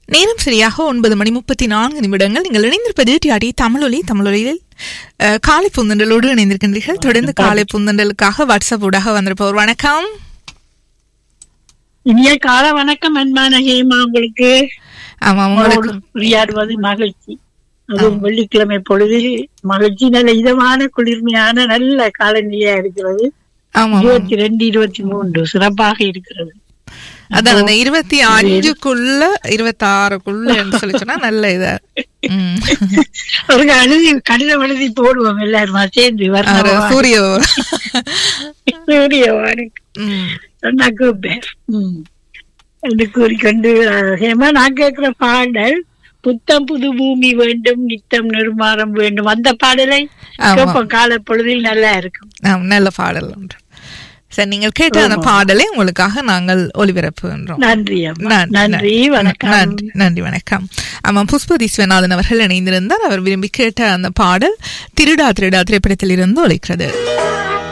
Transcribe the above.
நேரம் சரியாக ஒன்பது மணி முப்பத்தி நான்கு நிமிடங்கள் நீங்கள் இணைந்திருப்பது டிஆடி தமிழொலி தமிழொலியில் அஹ், காலை புந்தண்டலோடு இணைந்திருக்கின்றீர்கள் தொடர்ந்து காலை புந்தண்டலுக்காக வாட்ஸ்அப் ஊடாக வந்திருப்பவர் வணக்கம் இனிய கால வணக்கம் அன்பான ஹேமா உங்களுக்கு ஆமாம் உங்களுக்கு உங்களோடு உரையாடுவது மகிழ்ச்சி அதுவும் வெள்ளிக்கிழமை பொழுதில் மகிழ்ச்சி நல்ல இதமான குளிர்மையான நல்ல காலநிலையா இருக்கிறது ஆமாம் இருபத்தி ரெண்டு இருபத்தி மூன்று சிறப்பாக இருக்கிறது அதான் அந்த இருபத்தி அஞ்சுக்குள்ள இருபத்தி ஆறுக்குள்ள என்று சொல்லி சொன்னா நல்ல இதா ம். ஒரு எழுதி கடிதம் எழுதி போடுவோம் எல்லாருமா சேர்ந்து ஆறு, வரணும் சூரிய சூரியவானுக்கு ம். சொன்னா கூப்பிட்டேன் ம். என்று கூறிக்கொண்டு அஹ், ஹேமா நான் கேட்கிற பாடல் புத்தம் புது பூமி வேண்டும் நித்தம் நிர்மாணம் வேண்டும் அந்த பாடலை ஆமா. கேட்போம் கால பொழுதில் நல்லா இருக்கும் ஆம், நல்ல பாடல் ஒன்று சரி நீங்கள் கேட்ட அந்த பாடலை உங்களுக்காக நாங்கள் ஒளிபரப்புகின்றோம் நன்றி அம்மா. நன்றி, நன்றி வணக்கம் நன்றி நன்றி வணக்கம் ஆமாம் புஷ்பதி விஸ்வநாதன் அவர்கள் இணைந்திருந்தார் அவர் விரும்பி கேட்ட அந்த பாடல் திருடா திருடா திரைப்படத்தில் இருந்து ஒழிக்கிறது